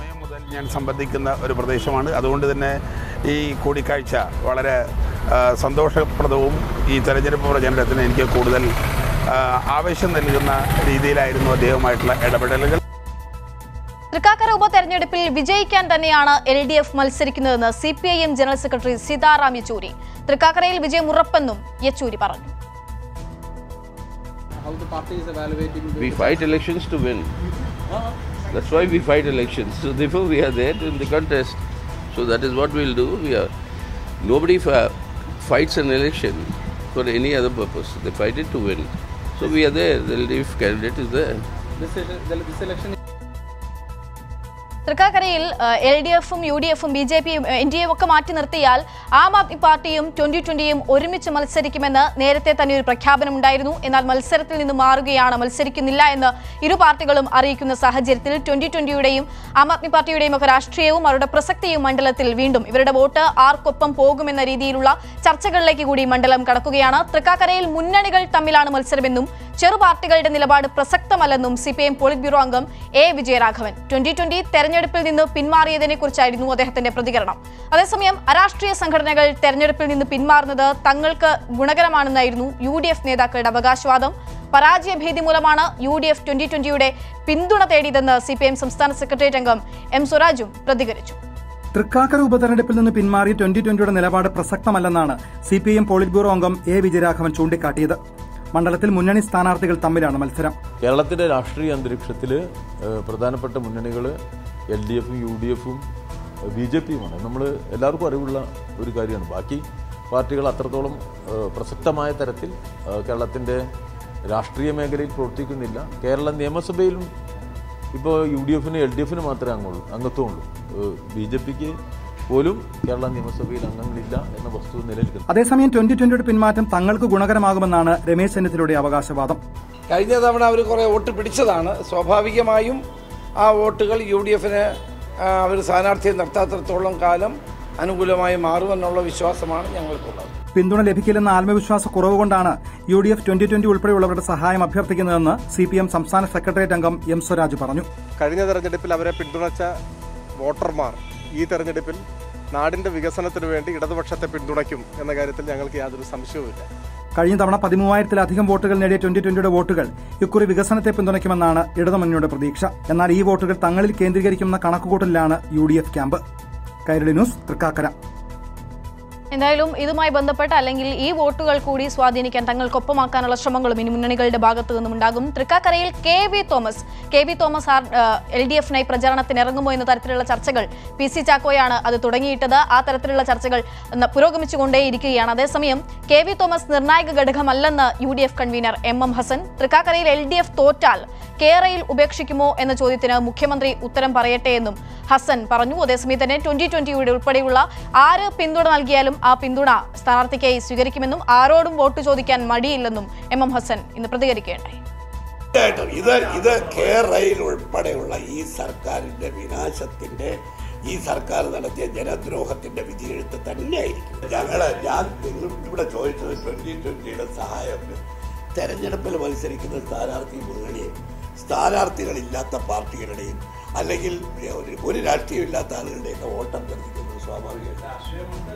F: ഞാൻ സംബന്ധിക്കുന്ന ഒരു പ്രദേശമാണ് അതുകൊണ്ട് തന്നെ ഈ കൂടിക്കാഴ്ച വളരെ ആ, സന്തോഷപ്രദവും ഈ തെരഞ്ഞെടുപ്പ് പ്രചരണത്തിന് എനിക്ക് കൂടുതൽ ആ, ആവേശം നൽകുന്ന രീതിയിലായിരുന്നു അദ്ദേഹവുമായിട്ടുള്ള ഇടപെടലുകൾ
A: തൃക്കാക്കര ഉപതെരഞ്ഞെടുപ്പിൽ വിജയിക്കാൻ തന്നെയാണ് എൽ ഡി എഫ് മത്സരിക്കുന്നതെന്ന് C P I M general secretary Sitaram Yechury തൃക്കാക്കരയിൽ വിജയം ഉറപ്പെന്നും യെച്ചൂരി പറഞ്ഞു
G: We fight elections to win. That's why we fight elections. So therefore we are there in the contest. So that is what we'll do. We are nobody fa- fights an election for any other purpose. They fight it to win. So we are there. The LDF candidate is there.
A: തൃക്കാക്കരയിൽ L D എഫും U D എഫും B J പിയും N D എയും ഒക്കെ മാറ്റി നിർത്തിയാൽ ആം ആദ്മി പാർട്ടിയും twenty ട്വന്റിയും ഒരുമിച്ച് മത്സരിക്കുമെന്ന് നേരത്തെ തന്നെ ഒരു പ്രഖ്യാപനമുണ്ടായിരുന്നു എന്നാൽ മത്സരത്തിൽ നിന്ന് മാറുകയാണ് മത്സരിക്കുന്നില്ല എന്ന് ഇരു പാർട്ടികളും അറിയിക്കുന്ന സാഹചര്യത്തിൽ ട്വന്റി ട്വന്റിയുടെയും ആം ആദ്മി പാർട്ടിയുടെയും ഒക്കെ രാഷ്ട്രീയവും അവരുടെ പ്രസക്തിയും മണ്ഡലത്തിൽ വീണ്ടും ഇവരുടെ വോട്ട് ആർക്കൊപ്പം പോകുമെന്ന രീതിയിലുള്ള ചർച്ചകളിലേക്ക് കൂടി മണ്ഡലം കടക്കുകയാണ് തൃക്കാക്കരയിൽ മുന്നണികൾ തമ്മിലാണ് മത്സരമെന്നും ചെറു പാർട്ടികളുടെ നിലപാട് പ്രസക്തമല്ലെന്നും C P M polit bureau അംഗം എ വിജയരാഘവൻ ട്വന്റി ട്വന്റി തെരഞ്ഞെടുപ്പിൽ നിന്ന് പിന്മാറിയതിനെ കുറിച്ചായിരുന്നു അദ്ദേഹത്തിന്റെ പ്രതികരണം അതേസമയം അരാഷ്ട്രീയ സംഘടനകൾ തെരഞ്ഞെടുപ്പിൽ നിന്ന് പിന്മാറുന്നത് തങ്ങൾക്ക് ഗുണകരമാണെന്നായിരുന്നു യു ഡി എഫ് നേതാക്കളുടെ അവകാശവാദം പരാജയ ഭീതി മൂലമാണ് യു ഡി എഫ് ട്വന്റി ട്വന്റിയുടെ പിന്തുണ തേടിയതെന്ന് സി പി എം സംസ്ഥാന സെക്രട്ടേറിയറ്റ് അംഗം എം സ്വരാജും പ്രതികരിച്ചു
H: തൃക്കാക്കര ഉപതെരഞ്ഞെടുപ്പിൽ നിന്ന് പിന്മാറി ട്വന്റി ട്വന്റിയുടെ നിലപാട് പ്രസക്തമല്ലെന്നാണ് C P M polit bureau അംഗം എ വിജയരാഘവൻ ചൂണ്ടിക്കാട്ടിയത് മണ്ഡലത്തിൽ മുന്നണി സ്ഥാനാർത്ഥികൾ തമ്മിലാണ് മത്സരം
I: കേരളത്തിൻ്റെ രാഷ്ട്രീയ അന്തരീക്ഷത്തിൽ പ്രധാനപ്പെട്ട മുന്നണികൾ എൽ ഡി എഫും യു ഡി എഫും ബി ജെ പിയുമാണ് നമ്മൾ എല്ലാവർക്കും അറിവുള്ള ഒരു കാര്യമാണ് ബാക്കി പാർട്ടികൾ അത്രത്തോളം ഏഹ്, പ്രസക്തമായ തരത്തിൽ ഏഹ്, കേരളത്തിൻ്റെ രാഷ്ട്രീയ മേഖലയിൽ പ്രവർത്തിക്കുന്നില്ല കേരള നിയമസഭയിലും ഇപ്പോൾ യു ഡി എഫിന് എൽ ഡി എഫിന് മാത്രമേ അംഗമുള്ളൂ അംഗത്വമുള്ളൂ ബി ജെ പിക്ക് പോലും കേരള നിയമസഭയിൽ അംഗങ്ങളില്ല എന്ന വസ്തുത നിലനിൽക്കുന്നു
H: അതേസമയം ട്വന്റി ട്വന്റിയുടെ പിന്മാറ്റം തങ്ങൾക്ക് ഗുണകരമാകുമെന്നാണ് രമേശ് ചെന്നിത്തലയുടെ അവകാശവാദം
J: കഴിഞ്ഞ തവണ അവർ കുറേ വോട്ട് പിടിച്ചതാണ് സ്വാഭാവികമായും ആ വോട്ടുകൾ യു ഡി എഫിന് അവർ സ്ഥാനാർത്ഥിയെ നിർത്താത്തിടത്തോളം കാലം അനുകൂലമായി മാറുമെന്നുള്ള വിശ്വാസമാണ് ഞങ്ങൾക്കുള്ളത്
H: പിന്തുണ ലഭിക്കില്ലെന്ന ആത്മവിശ്വാസ കുറവ് കൊണ്ടാണ് U D F twenty twenty ഉൾപ്പെടെയുള്ളവരുടെ സഹായം അഭ്യർത്ഥിക്കുന്നതെന്ന് സി പി എം സംസ്ഥാന സെക്രട്ടേറിയറ്റ് അംഗം എം സ്വരാജ് പറഞ്ഞു
K: കഴിഞ്ഞ തെരഞ്ഞെടുപ്പിൽ അവരെ പിന്തുണച്ച വോട്ടർമാർ ഈ തെരഞ്ഞെടുപ്പിൽ നാടിന്റെ വികസനത്തിന് വേണ്ടി ഇടതുപക്ഷത്തെ പിന്തുണയ്ക്കും എന്ന കാര്യത്തിൽ ഞങ്ങൾക്ക് യാതൊരു സംശയവുമില്ല
H: കഴിഞ്ഞ തവണ പതിമൂവായിരത്തിലധികം വോട്ടുകൾ നേടിയ ട്വന്റി ട്വന്റിയുടെ വോട്ടുകൾ ഇക്കുറി വികസനത്തെ പിന്തുണയ്ക്കുമെന്നാണ് ഇടതുമുന്നണിയുടെ പ്രതീക്ഷ എന്നാൽ ഈ വോട്ടുകൾ തങ്ങളിൽ കേന്ദ്രീകരിക്കുന്ന കണക്കുകൂട്ടലിലാണ് U D F camp Kairali news Thrikkakara
A: എന്തായാലും ഇതുമായി ബന്ധപ്പെട്ട് അല്ലെങ്കിൽ ഈ വോട്ടുകൾ കൂടി സ്വാധീനിക്കാൻ തങ്ങൾക്കൊപ്പമാക്കാനുള്ള ശ്രമങ്ങളും ഇനി മുന്നണികളുടെ ഭാഗത്തു നിന്നും ഉണ്ടാകും തൃക്കാക്കരയിൽ K V Thomas K V Thomas ആർ എൽ ഡി എഫിനായി പ്രചാരണത്തിന് ഇറങ്ങുമോ എന്ന തരത്തിലുള്ള ചർച്ചകൾ പി സി ചാക്കോയാണ് അത് തുടങ്ങിയിട്ടത് ആ തരത്തിലുള്ള ചർച്ചകൾ ന- പുരോഗമിച്ചുകൊണ്ടേയിരിക്കുകയാണ് അതേസമയം കെ വി തോമസ് നിർണായക ഘടകമല്ലെന്ന് U D F convener M M Hassan തൃക്കാക്കരയിൽ എൽ ഡി എഫ് തോറ്റാൽ കേരയിൽ ഉപേക്ഷിക്കുമോ എന്ന ചോദ്യത്തിന് മുഖ്യമന്ത്രി ഉത്തരം പറയട്ടെ എന്നും ഹസൻ പറഞ്ഞു അതേസമയം തന്നെ ട്വന്റി ട്വന്റിയുടെ ഉൾപ്പെടെയുള്ള ആര് പിന്തുണ നൽകിയാലും ആ പിന്തുണ സ്ഥാനാർത്ഥിക്കായി സ്വീകരിക്കുമെന്നും ആരോടും വോട്ട് ചോദിക്കാൻ മടിയില്ലെന്നും എം എം ഹസൻ ഇന്ന് പ്രതികരിക്കുകയുണ്ടായി
L: തീർച്ചയായിട്ടും ഇത് ഇത് കേരളയിൽ ഉൾപ്പെടെയുള്ള ഈ സർക്കാരിന്റെ വിനാശത്തിന്റെ ഈ സർക്കാർ നടത്തിയ ജനദ്രോഹത്തിന്റെ വിധിയെഴുത്ത് തന്നെയായിരിക്കും ഞങ്ങള് ഞാൻ നിങ്ങൾ ഇവിടെ ചോദിച്ചത് ട്വന്റി ട്വന്റിയുടെ സഹായം തെരഞ്ഞെടുപ്പിൽ മത്സരിക്കുന്ന സ്ഥാനാർത്ഥി മുന്നണിയും സ്ഥാനാർത്ഥികളില്ലാത്ത പാർട്ടികളുടെയും അല്ലെങ്കിൽ ഒരു ഒരു രാഷ്ട്രീയമില്ലാത്ത ആളുകളുടെയൊക്കെ വോട്ട് അഭ്യർത്ഥിക്കുന്നത് സ്വാഭാവികമല്ല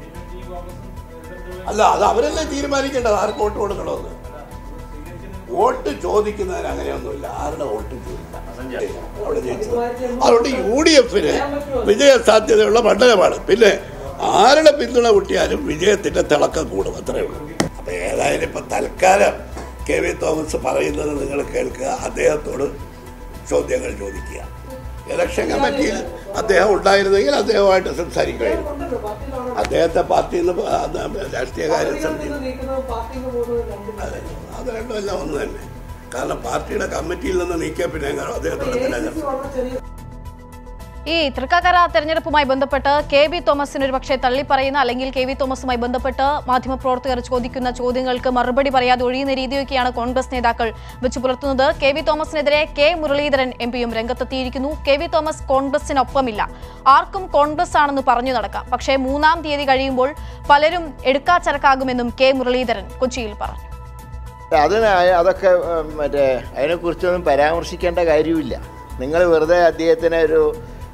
L: അല്ല അത് അവരല്ലേ തീരുമാനിക്കേണ്ടത് ആർക്ക് വോട്ട് കൊടുക്കണമെന്ന് വോട്ട് ചോദിക്കുന്നതിന് അങ്ങനെയൊന്നുമില്ല ആരുടെ വോട്ട് ചോദിക്കാം അവിടെ ജയിച്ചത് അതുകൊണ്ട് യു ഡി എഫിന് വിജയ സാധ്യതയുള്ള മണ്ഡലമാണ് പിന്നെ ആരുടെ പിന്തുണ കിട്ടിയാലും വിജയത്തിന്റെ തിളക്കം കൂടും അത്രേ ഉള്ളൂ അപ്പൊ ഏതായാലും ഇപ്പൊ തൽക്കാലം കെ വി തോമസ് പറയുന്നത് നിങ്ങൾ കേൾക്കുക അദ്ദേഹത്തോട് ചോദ്യങ്ങൾ ചോദിക്കുക ഇലക്ഷൻ കമ്മിറ്റിയിൽ അദ്ദേഹം ഉണ്ടായിരുന്നെങ്കിൽ അദ്ദേഹവുമായിട്ട് സംസാരിക്കുമായിരുന്നു അദ്ദേഹത്തെ പാർട്ടിയിൽ നിന്ന് രാഷ്ട്രീയകാര്യ സമിതി അതെ അത് രണ്ടും എല്ലാം ഒന്ന് തന്നെ കാരണം പാർട്ടിയുടെ കമ്മിറ്റിയിൽ നിന്ന് നീക്കിയ പിന്നെ എങ്ങനെ അദ്ദേഹത്തോട് തിരഞ്ഞെടുപ്പ്
A: ഈ തൃക്കാക്കര തെരഞ്ഞെടുപ്പുമായി ബന്ധപ്പെട്ട് കെ വി തോമസിന് ഒരു പക്ഷേ തള്ളിപ്പറയുന്ന അല്ലെങ്കിൽ കെ വി തോമസുമായി ബന്ധപ്പെട്ട് മാധ്യമപ്രവർത്തകർ ചോദിക്കുന്ന ചോദ്യങ്ങൾക്ക് മറുപടി പറയാതെ ഒഴിയുന്ന രീതിയൊക്കെയാണ് കോൺഗ്രസ് നേതാക്കൾ വെച്ചു പുലർത്തുന്നത് കെ വി തോമസിനെതിരെ കെ മുരളീധരൻ എം പിയും രംഗത്തെത്തിയിരിക്കുന്നു കെ വി തോമസ് കോൺഗ്രസിനൊപ്പമില്ല ആർക്കും കോൺഗ്രസ് ആണെന്ന് പറഞ്ഞു നടക്കാം പക്ഷേ മൂന്നാം തീയതി കഴിയുമ്പോൾ പലരും എടുക്കാച്ചരക്കാകുമെന്നും കെ മുരളീധരൻ കൊച്ചിയിൽ പറഞ്ഞു
M: അതിന് അതൊക്കെ ഉം, മറ്റേ അതിനെക്കുറിച്ചൊന്നും പരാമർശിക്കേണ്ട കാര്യമില്ല നിങ്ങൾ വെറുതെ അദ്ദേഹത്തിന് ഒരു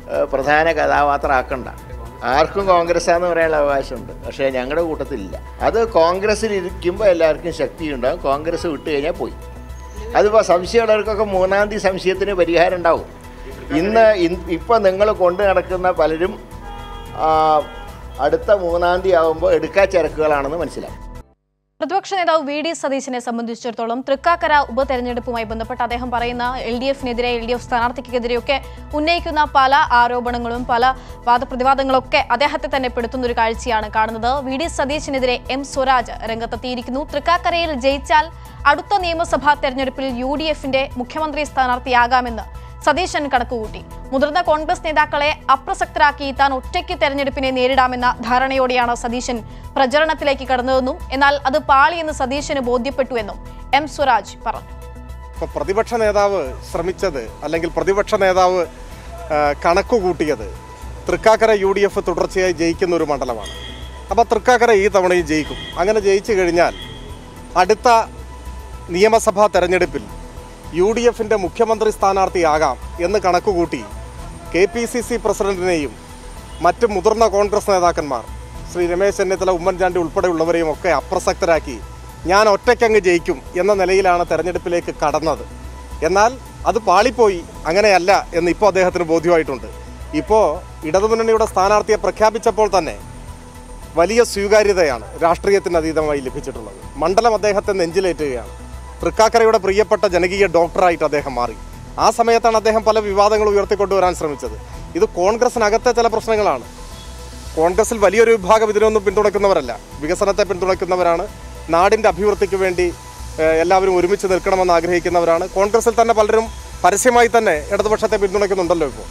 M: ഏഹ്, പ്രധാന കഥാപാത്രമാക്കണ്ട ആർക്കും കോൺഗ്രസ്സാന്ന് പറയാനുള്ള അവകാശമുണ്ട് പക്ഷേ ഞങ്ങളുടെ കൂട്ടത്തിലില്ല അത് കോൺഗ്രസ്സിൽ ഇരിക്കുമ്പോൾ എല്ലാവർക്കും ശക്തിയുണ്ടാകും കോൺഗ്രസ് വിട്ട് കഴിഞ്ഞാൽ പോയി അതിപ്പോൾ സംശയമുള്ളവർക്കൊക്കെ മൂന്നാം തീയതി സംശയത്തിന് പരിഹാരം ഉണ്ടാവും ഇന്ന് ഇപ്പം നിങ്ങൾ കൊണ്ടു നടക്കുന്ന പലരും ആ, അടുത്ത മൂന്നാം തീയതി ആകുമ്പോൾ എടുക്കാച്ചരക്കുകളാണെന്ന് മനസ്സിലാവും
A: പ്രതിപക്ഷ നേതാവ് വി ഡി സതീശനെ സംബന്ധിച്ചിടത്തോളം തൃക്കാക്കര ഉപതെരഞ്ഞെടുപ്പുമായി ബന്ധപ്പെട്ട് അദ്ദേഹം പറയുന്ന എൽ ഡി എഫിനെതിരെ എൽ ഡി എഫ് സ്ഥാനാർത്ഥിക്കെതിരെയൊക്കെ ഉന്നയിക്കുന്ന പല ആരോപണങ്ങളും പല വാദപ്രതിവാദങ്ങളൊക്കെ അദ്ദേഹത്തെ തന്നെ പെടുത്തുന്ന ഒരു കാഴ്ചയാണ് കാണുന്നത് വി ഡി സതീശിനെതിരെ എം സ്വരാജ് രംഗത്തെത്തിയിരിക്കുന്നു തൃക്കാക്കരയിൽ ജയിച്ചാൽ അടുത്ത നിയമസഭാ തെരഞ്ഞെടുപ്പിൽ യു ഡി എഫിന്റെ മുഖ്യമന്ത്രി സ്ഥാനാർത്ഥിയാകാമെന്ന് സതീശൻ കണക്കുകൂട്ടി മുതിർന്ന കോൺഗ്രസ് നേതാക്കളെ അപ്രസക്തരാക്കി താൻ ഒറ്റയ്ക്ക് തെരഞ്ഞെടുപ്പിനെ നേരിടാമെന്ന ധാരണയോടെയാണ് സതീശൻ പ്രചരണത്തിലേക്ക് കടന്നതെന്നും എന്നാൽ അത് പാളിയെന്ന് സതീശന് ബോധ്യപ്പെട്ടുവെന്നും എം സ്വരാജ് പറഞ്ഞു
K: ഇപ്പോൾ പ്രതിപക്ഷ നേതാവ് ശ്രമിച്ചത് അല്ലെങ്കിൽ പ്രതിപക്ഷ നേതാവ് ആ, കണക്ക് കൂട്ടിയത് തൃക്കാക്കര യു ഡി എഫ് തുടർച്ചയായി ജയിക്കുന്ന ഒരു മണ്ഡലമാണ് അപ്പോൾ തൃക്കാക്കര ഈ തവണയും ജയിക്കും അങ്ങനെ ജയിച്ചു കഴിഞ്ഞാൽ അടുത്ത നിയമസഭാ തെരഞ്ഞെടുപ്പിൽ യു ഡി എഫിൻ്റെ മുഖ്യമന്ത്രി സ്ഥാനാർത്ഥിയാകാം എന്ന് കണക്കുകൂട്ടി കെ പി സി സി പ്രസിഡന്റിനെയും മറ്റ് മുതിർന്ന കോൺഗ്രസ് നേതാക്കന്മാർ ശ്രീ രമേശ് ചെന്നിത്തല ഉമ്മൻചാണ്ടി ഉൾപ്പെടെയുള്ളവരെയും ഒക്കെ അപ്രസക്തരാക്കി ഞാൻ ഒറ്റയ്ക്കങ്ങ് ജയിക്കും എന്ന നിലയിലാണ് തെരഞ്ഞെടുപ്പിലേക്ക് കടന്നത് എന്നാൽ അത് പാളിപ്പോയി അങ്ങനെയല്ല എന്ന് ഇപ്പോൾ അദ്ദേഹത്തിന് ബോധ്യമായിട്ടുണ്ട് ഇപ്പോൾ ഇടതുമുന്നണിയുടെ സ്ഥാനാർത്ഥിയെ പ്രഖ്യാപിച്ചപ്പോൾ തന്നെ വലിയ സ്വീകാര്യതയാണ് രാഷ്ട്രീയത്തിന് അതീതമായി ലഭിച്ചിട്ടുള്ളത് മണ്ഡലം അദ്ദേഹത്തെ നെഞ്ചിലേറ്റുകയാണ് തൃക്കാക്കരയുടെ പ്രിയപ്പെട്ട ജനകീയ ഡോക്ടറായിട്ട് അദ്ദേഹം മാറി ആ സമയത്താണ് അദ്ദേഹം പല വിവാദങ്ങൾ ഉയർത്തിക്കൊണ്ടുവരാൻ ശ്രമിച്ചത് ഇത് കോൺഗ്രസിനകത്തെ ചില പ്രശ്നങ്ങളാണ് കോൺഗ്രസിൽ വലിയൊരു വിഭാഗം ഇതിനൊന്നും പിന്തുണയ്ക്കുന്നവരല്ല വികസനത്തെ പിന്തുണയ്ക്കുന്നവരാണ് നാടിൻ്റെ അഭിവൃദ്ധിക്ക് വേണ്ടി ഏഹ്, എല്ലാവരും ഒരുമിച്ച് നിൽക്കണമെന്ന് ആഗ്രഹിക്കുന്നവരാണ് കോൺഗ്രസിൽ തന്നെ പലരും പരസ്യമായി തന്നെ ഇടതുപക്ഷത്തെ പിന്തുണയ്ക്കുന്നുണ്ടല്ലോ ഇപ്പോൾ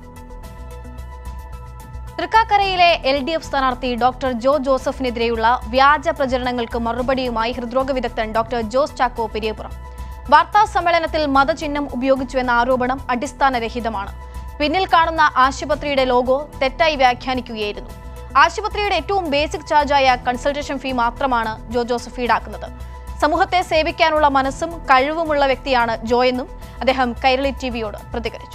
A: തൃക്കാക്കരയിലെ എൽ ഡി എഫ് സ്ഥാനാർത്ഥി ഡോക്ടർ ജോ ജോസഫിനെതിരെയുള്ള വ്യാജ പ്രചരണങ്ങൾക്ക് മറുപടിയുമായി ഹൃദ്രോഗ വിദഗ്ധൻ ഡോക്ടർ ജോസ് ചാക്കോ പെരിയപുറം വാർത്താ സമ്മേളനത്തിൽ മതചിഹ്നം ഉപയോഗിച്ചുവെന്ന ആരോപണം അടിസ്ഥാനരഹിതമാണ് പിന്നിൽ കാണുന്ന ആശുപത്രിയുടെ ലോഗോ തെറ്റായി വ്യാഖ്യാനിക്കുകയായിരുന്നു ആശുപത്രിയുടെ ഏറ്റവും ബേസിക് ചാർജായ കൺസൾട്ടേഷൻ ഫീ മാത്രമാണ് ജോ ജോസഫ് ഈടാക്കുന്നത് സമൂഹത്തെ സേവിക്കാനുള്ള മനസ്സും കഴിവുമുള്ള വ്യക്തിയാണ് ജോ എന്നും അദ്ദേഹം കൈരളി ടിവിയോട് പ്രതികരിച്ചു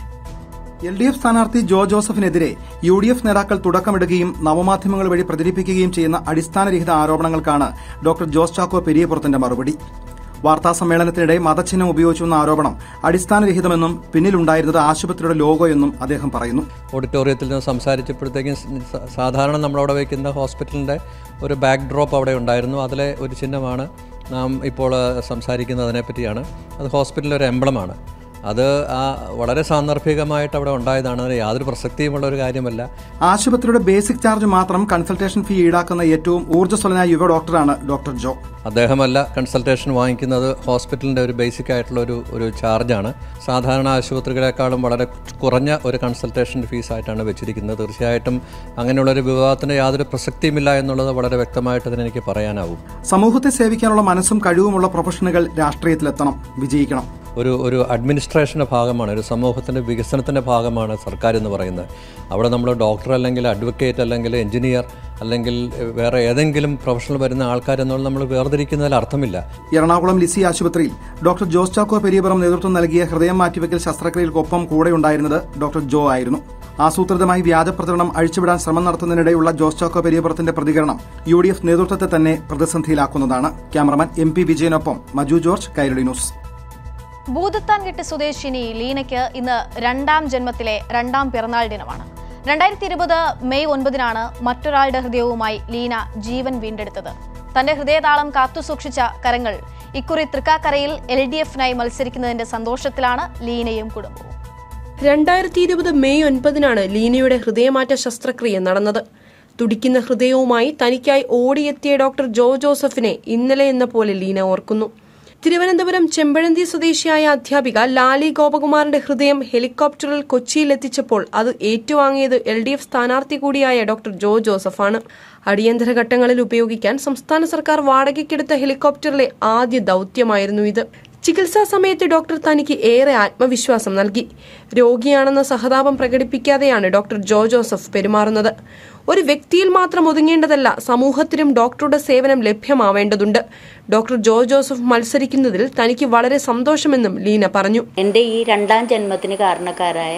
H: എൽ ഡി എഫ് സ്ഥാനാർത്ഥി ജോ ജോസഫിനെതിരെ യു ഡി എഫ് നേതാക്കൾ തുടക്കമിടുകയും നവമാധ്യമങ്ങൾ വഴി പ്രചരിപ്പിക്കുകയും ചെയ്യുന്ന അടിസ്ഥാനരഹിത ആരോപണങ്ങൾക്കാണ് ഡോക്ടർ ജോസ് ചാക്കോ പെരിയപുറത്തിന്റെ മറുപടി വാർത്താ സമ്മേളനത്തിനിടെ മതചിഹ്നം ഉപയോഗിച്ചുവെന്ന ആരോപണം അടിസ്ഥാനരഹിതമെന്നും പിന്നിലുണ്ടായിരുന്നത് ആശുപത്രിയുടെ ലോഗോ എന്നും അദ്ദേഹം പറയുന്നു
N: ഓഡിറ്റോറിയത്തിൽ നിന്ന് സംസാരിച്ചപ്പോഴത്തേക്കും സ- സാധാരണ നമ്മളവിടെ വയ്ക്കുന്ന ഹോസ്പിറ്റലിൻ്റെ ഒരു ബാക്ക് ഡ്രോപ്പ് അവിടെ ഉണ്ടായിരുന്നു അതിലെ ഒരു ചിഹ്നമാണ് നാം ഇപ്പോൾ ആ, സംസാരിക്കുന്നതിനെ പറ്റിയാണ് അത് ഹോസ്പിറ്റലിലെ ഒരു എംബ്ലമാണ് അത് ആ വളരെ സാന്ദർഭികമായിട്ട് അവിടെ ഉണ്ടായതാണ് അതിന് യാതൊരു പ്രസക്തിയുമുള്ള ഒരു കാര്യമല്ല
H: ആശുപത്രിയുടെ ബേസിക് ചാർജ് മാത്രം കൺസൾട്ടേഷൻ ഫീ ഈടാക്കുന്ന ഏറ്റവും ഊർജ്ജസ്വലനായ യുവ ഡോക്ടറാണ് ഡോക്ടർ ജോ
N: അദ്ദേഹമല്ല കൺസൾട്ടേഷൻ വാങ്ങിക്കുന്നത് ഹോസ്പിറ്റലിൻ്റെ ഒരു ബേസിക് ആയിട്ടുള്ള ഒരു ഒരു ചാർജാണ് സാധാരണ ആശുപത്രികളെക്കാളും വളരെ കുറഞ്ഞ ഒരു കൺസൾട്ടേഷൻ ഫീസായിട്ടാണ് വെച്ചിരിക്കുന്നത് തീർച്ചയായിട്ടും അങ്ങനെയുള്ളൊരു വിവാദത്തിന് യാതൊരു പ്രസക്തിയുമില്ല എന്നുള്ളത് വളരെ വ്യക്തമായിട്ട് അതിന് എനിക്ക് പറയാനാവും
H: സമൂഹത്തെ സേവിക്കാനുള്ള മനസ്സും കഴിവുമുള്ള പ്രൊഫഷണലുകൾ രാഷ്ട്രീയത്തിലെത്തണം വിജയിക്കണം
N: ഒരു ഒരു അഡ്മിനിസ്ട്രേഷൻ്റെ ഭാഗമാണ് ഒരു സമൂഹത്തിൻ്റെ വികസനത്തിൻ്റെ ഭാഗമാണ് സർക്കാർ എന്ന് പറയുന്നത് അവിടെ നമ്മൾ ഡോക്ടർ അല്ലെങ്കിൽ അഡ്വക്കേറ്റ് അല്ലെങ്കിൽ എഞ്ചിനീയർ അല്ലെങ്കിൽ വേറെ ഏതെങ്കിലും പ്രൊഫഷണൽ വരുന്ന ആൾക്കാരെന്നുള്ളത് നമ്മൾ വേർതിരിക്കുന്നതിൽ അർത്ഥമില്ല
H: എറണാകുളം ലിസി ആശുപത്രിയിൽ ഡോക്ടർ ജോസ് ചാക്കോ പെരിയപുറം നേതൃത്വം നൽകിയ ഹൃദയം മാറ്റിവെക്കൽ ശസ്ത്രക്രിയകൾക്കൊപ്പം കൂടെയുണ്ടായിരുന്നത് ഡോക്ടർ ജോ ആയിരുന്നു ആസൂത്രിതമായി വ്യാജ പ്രചരണം അഴിച്ചുവിടാൻ ശ്രമം നടത്തുന്നതിനിടെയുള്ള ജോസ് ചാക്കോ പെരിയപുറത്തിന്റെ പ്രതികരണം യു ഡി എഫ് നേതൃത്വത്തെ തന്നെ പ്രതിസന്ധിയിലാക്കുന്നതാണ് ക്യാമറമാൻ എം പി വിജയനൊപ്പം മജു ജോർജ് കൈരളി ന്യൂസ്
A: ഭൂതത്താൻകെട്ട് സ്വദേശിനി ലീനയ്ക്ക് ഇന്ന് രണ്ടാം ജന്മത്തിലെ രണ്ടാം പിറന്നാൾ ദിനമാണ് രണ്ടായിരത്തി ഇരുപത് മെയ് ഒൻപതിനാണ് മറ്റൊരാളുടെ ഹൃദയവുമായി ലീന ജീവൻ വീണ്ടെടുത്തത് തന്റെ ഹൃദയതാളം കാത്തുസൂക്ഷിച്ച കരങ്ങൾ ഇക്കുറി തൃക്കാക്കരയിൽ എൽ ഡി എഫിനായി മത്സരിക്കുന്നതിന്റെ സന്തോഷത്തിലാണ് ലീനയും കുടുംബവും
O: രണ്ടായിരത്തി ഇരുപത് മെയ് ഒൻപതിനാണ് ലീനയുടെ ഹൃദയമാറ്റ ശസ്ത്രക്രിയ നടന്നത് തുടിക്കുന്ന ഹൃദയവുമായി തനിക്കായി ഓടിയെത്തിയ ഡോക്ടർ ജോ ജോസഫിനെ ഇന്നലെ എന്ന പോലെ ലീന ഓർക്കുന്നു തിരുവനന്തപുരം ചെമ്പഴന്തി സ്വദേശിയായ അധ്യാപിക ലാലി ഗോപകുമാറിന്റെ ഹൃദയം ഹെലികോപ്റ്ററിൽ കൊച്ചിയിൽ എത്തിച്ചപ്പോൾ അത് ഏറ്റുവാങ്ങിയത് എൽ ഡി എഫ് സ്ഥാനാർത്ഥി കൂടിയായ ഡോക്ടർ ജോ ജോസഫാണ് അടിയന്തര ഘട്ടങ്ങളിൽ ഉപയോഗിക്കാൻ സംസ്ഥാന സർക്കാർ വാടകയ്ക്കെടുത്ത ഹെലികോപ്റ്ററിലെ ആദ്യ ദൌത്യമായിരുന്നു ഇത് ചികിത്സാ സമയത്ത് ഡോക്ടർ തനിക്ക് ഏറെ ആത്മവിശ്വാസം നൽകി രോഗിയാണെന്ന സഹതാപം പ്രകടിപ്പിക്കാതെയാണ് ഡോക്ടർ ജോ ജോസഫ് പെരുമാറുന്നത് ഒരു വ്യക്തിയിൽ മാത്രം ഒതുങ്ങേണ്ടതല്ല സമൂഹത്തിനും ഡോക്ടറുടെ സേവനം ലഭ്യമാവേണ്ടതുണ്ട് ഡോക്ടർ ജോ ജോസഫ് മത്സരിക്കുന്നതിൽ തനിക്ക് വളരെ സന്തോഷമെന്നും ലീന പറഞ്ഞു
P: എൻ്റെ ഈ രണ്ടാം ജന്മത്തിന് കാരണക്കാരായ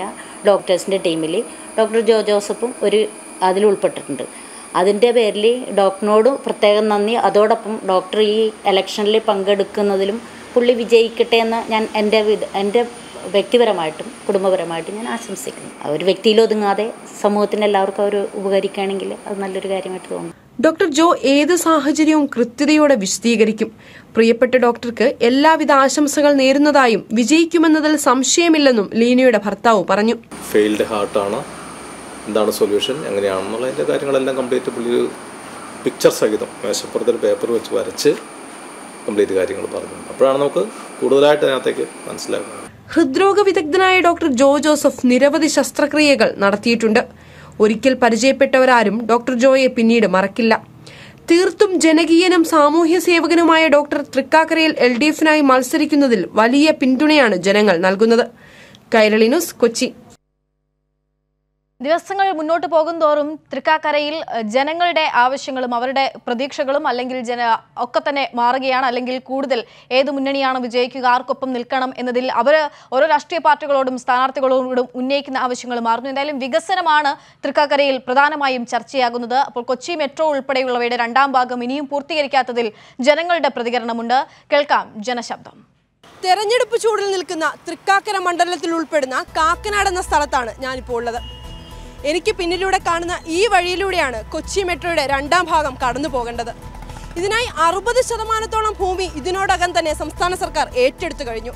P: ഡോക്ടേഴ്സിൻ്റെ ടീമിൽ ഡോക്ടർ ജോ ജോസഫും ഒരു അതിൽ ഉൾപ്പെട്ടിട്ടുണ്ട് അതിൻ്റെ പേരിൽ ഡോക്ടറിനോട് പ്രത്യേകം നന്ദി അതോടൊപ്പം ഡോക്ടർ ഈ ഇലക്ഷനിൽ പങ്കെടുക്കുന്നതിലും പുള്ളി വിജയിക്കട്ടെ എന്ന് ഞാൻ എൻ്റെ വിധ- എൻ്റെ വ്യക്തിപരമായിട്ടും കുടുംബപരമായിട്ടും ഞാൻ ആശംസിക്കുന്നു ആ ഒരു വ്യക്തിയിൽ ഒതുങ്ങാതെ സമൂഹത്തിന് എല്ലാവർക്കും അവർ ഉപകരിക്കുകയാണെങ്കിൽ അത് നല്ലൊരു കാര്യമായിട്ട് തോന്നുന്നു
O: ഡോക്ടർ ജോ ഏത് സാഹചര്യവും കൃത്യതയോടെ വിശദീകരിക്കും പ്രിയപ്പെട്ട ഡോക്ടർക്ക് എല്ലാവിധ ആശംസകൾ നേരുന്നതായും വിജയിക്കുമെന്നതിൽ സംശയമില്ലെന്നും ലീനയുടെ ഭർത്താവ് പറഞ്ഞു
Q: ഫെയിൽഡ് ഹാർട്ടാണ് എന്താണ് സൊല്യൂഷൻ എങ്ങനെയാണെന്നുള്ളതിൻ്റെ കാര്യങ്ങളെല്ലാം കംപ്ലീറ്റ് പുള്ളി ഒരു പിക്ചർ സഹിതം മേശപ്പുറത്തൊരു പേപ്പർ വെച്ച് വരച്ച് കംപ്ലീറ്റ് കാര്യങ്ങൾ പറഞ്ഞു അപ്പോഴാണ് നമുക്ക് കൂടുതലായിട്ട് അതിനകത്തേക്ക് മനസ്സിലാക്കുന്നത്
O: ഹൃദ്രോഗ വിദഗ്ധനായ ഡോക്ടർ ജോ ജോസഫ് നിരവധി ശസ്ത്രക്രിയകൾ നടത്തിയിട്ടുണ്ട് ഒരിക്കൽ പരിചയപ്പെട്ടവരാരും ഡോക്ടർ ജോയെ പിന്നീട് മറക്കില്ല തീർത്തും ജനകീയനും സാമൂഹ്യ സേവകനുമായ ഡോക്ടർ തൃക്കാക്കരയിൽ എൽ ഡി എഫിനായി മത്സരിക്കുന്നതിൽ വലിയ പിന്തുണയാണ് ജനങ്ങൾ നൽകുന്നത് കൈരളി ന്യൂസ് കൊച്ചി
A: ദിവസങ്ങൾ മുന്നോട്ട് പോകുന്തോറും തൃക്കാക്കരയിൽ ഏഹ്, ജനങ്ങളുടെ ആവശ്യങ്ങളും അവരുടെ പ്രതീക്ഷകളും അല്ലെങ്കിൽ ജന ഒക്കെ തന്നെ മാറുകയാണ് അല്ലെങ്കിൽ കൂടുതൽ ഏത് മുന്നണിയാണ് വിജയിക്കുക ആർക്കൊപ്പം നിൽക്കണം എന്നതിൽ അവർ ഓരോ രാഷ്ട്രീയ പാർട്ടികളോടും സ്ഥാനാർത്ഥികളോടും ഉന്നയിക്കുന്ന ആവശ്യങ്ങൾ മാറുന്നു എന്തായാലും വികസനമാണ് തൃക്കാക്കരയിൽ പ്രധാനമായും ചർച്ചയാകുന്നത് അപ്പോൾ കൊച്ചി മെട്രോ ഉൾപ്പെടെയുള്ളവയുടെ രണ്ടാം ഭാഗം ഇനിയും പൂർത്തീകരിക്കാത്തതിൽ ജനങ്ങളുടെ പ്രതികരണമുണ്ട് കേൾക്കാം ജനശബ്ദം
R: തെരഞ്ഞെടുപ്പ് ചൂടിൽ നിൽക്കുന്ന തൃക്കാക്കര മണ്ഡലത്തിൽ ഉൾപ്പെടുന്ന കാക്കനാട് എന്ന സ്ഥലത്താണ് ഞാനിപ്പോൾ ഉള്ളത് എനിക്ക് പിന്നിലൂടെ കാണുന്ന ഈ വഴിയിലൂടെയാണ് കൊച്ചി മെട്രോയുടെ രണ്ടാം ഭാഗം കടന്നു പോകേണ്ടത് ഇതിനായി അറുപത് ശതമാനത്തോളം ഭൂമി ഇതിനോടകം തന്നെ സംസ്ഥാന സർക്കാർ ഏറ്റെടുത്തു കഴിഞ്ഞു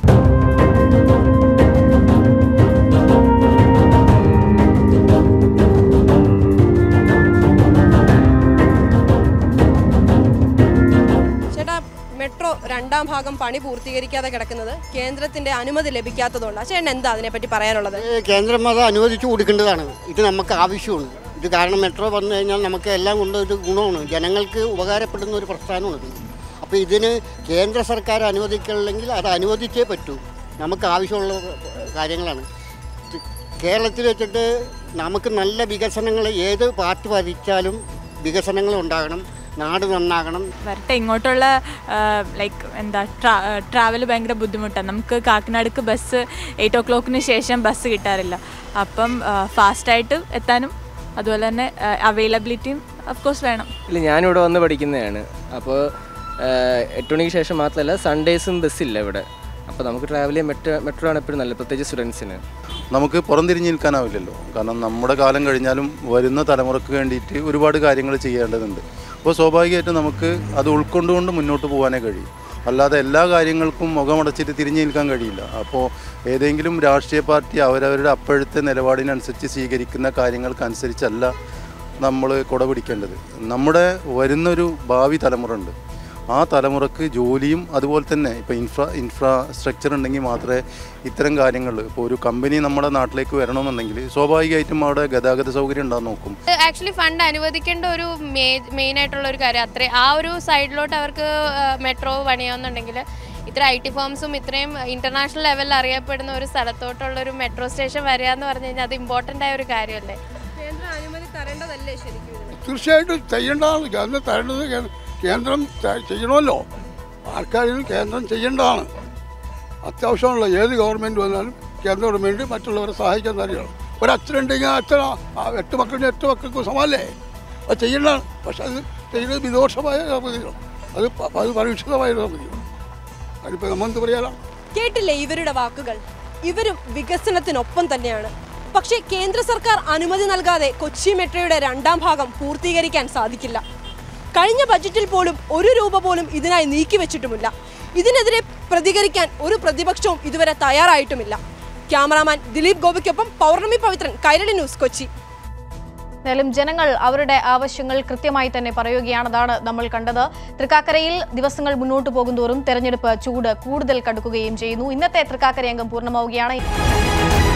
R: ചേട്ടാ മെട്രോ രണ്ടാം ഭാഗം പണി പൂർത്തീകരിക്കാതെ കിടക്കുന്നത് കേന്ദ്രത്തിന്റെ അനുമതി ലഭിക്കാത്തതുകൊണ്ടാണ് ചേട്ടൻ എന്താ അതിനെപ്പറ്റി പറയാനുള്ളത്
S: കേന്ദ്രം അത് അനുവദിച്ചു കൊടുക്കേണ്ടതാണ് ഇത് നമുക്ക് ആവശ്യമാണ് ഇത് കാരണം മെട്രോ വന്നു കഴിഞ്ഞാൽ നമുക്ക് എല്ലാം കൊണ്ട് ഒരു ഗുണമാണ് ജനങ്ങൾക്ക് ഉപകാരപ്പെടുന്ന ഒരു പ്രസ്ഥാനമാണ് ഇത് അപ്പോൾ ഇതിന് കേന്ദ്ര സർക്കാർ അനുവദിക്കണമെങ്കിൽ അത് അനുവദിച്ചേ പറ്റൂ നമുക്ക് ആവശ്യമുള്ള കാര്യങ്ങളാണ് ഇത് കേരളത്തിൽ വെച്ചിട്ട് നമുക്ക് നല്ല വികസനങ്ങൾ ഏത് പാർട്ടി ഭരിച്ചാലും വികസനങ്ങൾ ഉണ്ടാകണം നാട് നന്നാകണം
T: വരട്ടെ ഇങ്ങോട്ടുള്ള ലൈക്ക് എന്താ ട്രാവൽ ഭയങ്കര ബുദ്ധിമുട്ടാണ് നമുക്ക് കാക്കനാടുക്ക് ബസ് എയ്റ്റ് ഓ ക്ലോക്കിന് ശേഷം ബസ് കിട്ടാറില്ല അപ്പം ഫാസ്റ്റായിട്ട് എത്താനും അതുപോലെ തന്നെ അവൈലബിലിറ്റിയും കോഴ്സ് വേണം
U: ഇല്ല ഞാനിവിടെ വന്ന് പഠിക്കുന്നതാണ് അപ്പോൾ എട്ട് മണിക്ക് ശേഷം മാത്രമല്ല സൺഡേസും ബസ്സില്ല ഇവിടെ അപ്പോൾ നമുക്ക് ട്രാവൽ ചെയ്യാൻ മെട്രോ മെട്രോ ആണ് എപ്പോഴും നല്ലത് പ്രത്യേകിച്ച് സ്റ്റുഡൻസിന്
V: നമുക്ക് പുറംതിരിഞ്ഞ് നിൽക്കാനാവില്ലല്ലോ കാരണം നമ്മുടെ കാലം കഴിഞ്ഞാലും വരുന്ന തലമുറക്ക് വേണ്ടിയിട്ട് ഒരുപാട് കാര്യങ്ങൾ ചെയ്യേണ്ടതുണ്ട് അപ്പോൾ സ്വാഭാവികമായിട്ടും നമുക്ക് അത് ഉൾക്കൊണ്ടുകൊണ്ട് മുന്നോട്ട് പോകാനേ കഴിയും അല്ലാതെ എല്ലാ കാര്യങ്ങൾക്കും മുഖമടച്ചിട്ട് തിരിഞ്ഞു നിൽക്കാൻ കഴിയില്ല അപ്പോൾ ഏതെങ്കിലും രാഷ്ട്രീയ പാർട്ടി അവരവരുടെ അപ്പോഴത്തെ നിലപാടിനനുസരിച്ച് സ്വീകരിക്കുന്ന കാര്യങ്ങൾക്കനുസരിച്ചല്ല നമ്മൾ കുട പിടിക്കേണ്ടത് നമ്മുടെ വരുന്നൊരു ഭാവി തലമുറ ഉണ്ട് ആ തലമുറക്ക് ജോലിയും അതുപോലെ തന്നെ ഇപ്പോൾ ഇൻഫ്രാ ഇൻഫ്രാസ്ട്രക്ചർ ഉണ്ടെങ്കിൽ മാത്രമേ ഇത്തരം കാര്യങ്ങൾ ഇപ്പോൾ ഒരു കമ്പനി നമ്മുടെ നാട്ടിലേക്ക് വരണമെന്നുണ്ടെങ്കിൽ സ്വാഭാവികമായിട്ടും അവിടെ ഗതാഗത സൗകര്യം ഉണ്ടാകാൻ നോക്കും
W: ആക്ച്വലി ഫണ്ട് അനുവദിക്കേണ്ട ഒരു മെയിൻ ആയിട്ടുള്ള ഒരു കാര്യം അത്രേ ആ ഒരു സൈഡിലോട്ട് അവർക്ക് മെട്രോ പണിയാവുന്നുണ്ടെങ്കിൽ ഇത്ര ഐ ടി ഫോംസും ഇത്രയും ഇന്റർനാഷണൽ ലെവലിൽ അറിയപ്പെടുന്ന ഒരു സ്ഥലത്തോട്ടുള്ള ഒരു മെട്രോ സ്റ്റേഷൻ വരിക എന്ന് പറഞ്ഞു കഴിഞ്ഞാൽ അത് ഇമ്പോർട്ടൻ്റ് ആയ ഒരു കാര്യമല്ലേ
R: കേന്ദ്ര അനുമതി തരേണ്ടതല്ലേ ശരിക്കും ഇതിന്?
L: തീർച്ചയായിട്ടും ചെയ്യേണ്ടതാണ് കേന്ദ്രം തരേണ്ടത് കേ- കേന്ദ്രം ത- ചെയ്യണമല്ലോ ആർക്കാരും കേന്ദ്രം ചെയ്യേണ്ടതാണ് അത്യാവശ്യമുള്ള ഏത് ഗവൺമെൻറ് വന്നാലും കേന്ദ്ര ഗവൺമെൻറ് മറ്റുള്ളവരെ സഹായിക്കാൻ തന്നെയാണ് ഒരു അച്ഛനുണ്ടെങ്കിൽ ആ അച്ഛൻ ആ- ആ എട്ട് മക്കളുടെ എട്ട് മക്കൾക്കും സമാനല്ലേ അത് ചെയ്യേണ്ടതാണ് പക്ഷെ അത് ചെയ്യുന്നത് വിദോഷമായ പദ്ധതിയാണ് അത് പ- അത് പരീക്ഷിതമായ ഒരു പദ്ധതിയാണ് അതിപ്പോൾ നമ്മളെന്ത് പറയാനാണ്
R: കേട്ടില്ലേ ഇവരുടെ വാക്കുകൾ ഇവരും വികസനത്തിനൊപ്പം തന്നെയാണ് പക്ഷേ കേന്ദ്ര സർക്കാർ അനുമതി നൽകാതെ കൊച്ചി മെട്രോയുടെ രണ്ടാം ഭാഗം പൂർത്തീകരിക്കാൻ സാധിക്കില്ല കഴിഞ്ഞ ബജറ്റിൽ പോലും ഒരു രൂപ പോലും ഇതിനായി നീക്കിവെച്ചിട്ടുമില്ല ഇതിനെതിരെ പ്രതികരിക്കാൻ ഒരു പ്രതിപക്ഷവും ഇതുവരെ തയ്യാറായിട്ടുമില്ല ക്യാമറാമാൻ ദിലീപ് ഗോപിക്കൊപ്പം പൗർണമി പവിത്രൻ കൈരളി ന്യൂസ് കൊച്ചി
A: എന്തായാലും ജനങ്ങൾ അവരുടെ ആവശ്യങ്ങൾ കൃത്യമായി തന്നെ പറയുകയാണ് അതാണ് നമ്മൾ കണ്ടത് തൃക്കാക്കരയിൽ ദിവസങ്ങൾ മുന്നോട്ട് പോകുന്തോറും തെരഞ്ഞെടുപ്പ് ചൂട് കൂടുതൽ കടുക്കുകയും ചെയ്യുന്നു ഇന്നത്തെ തൃക്കാക്കര അംഗം പൂർണ്ണമാവുകയാണ്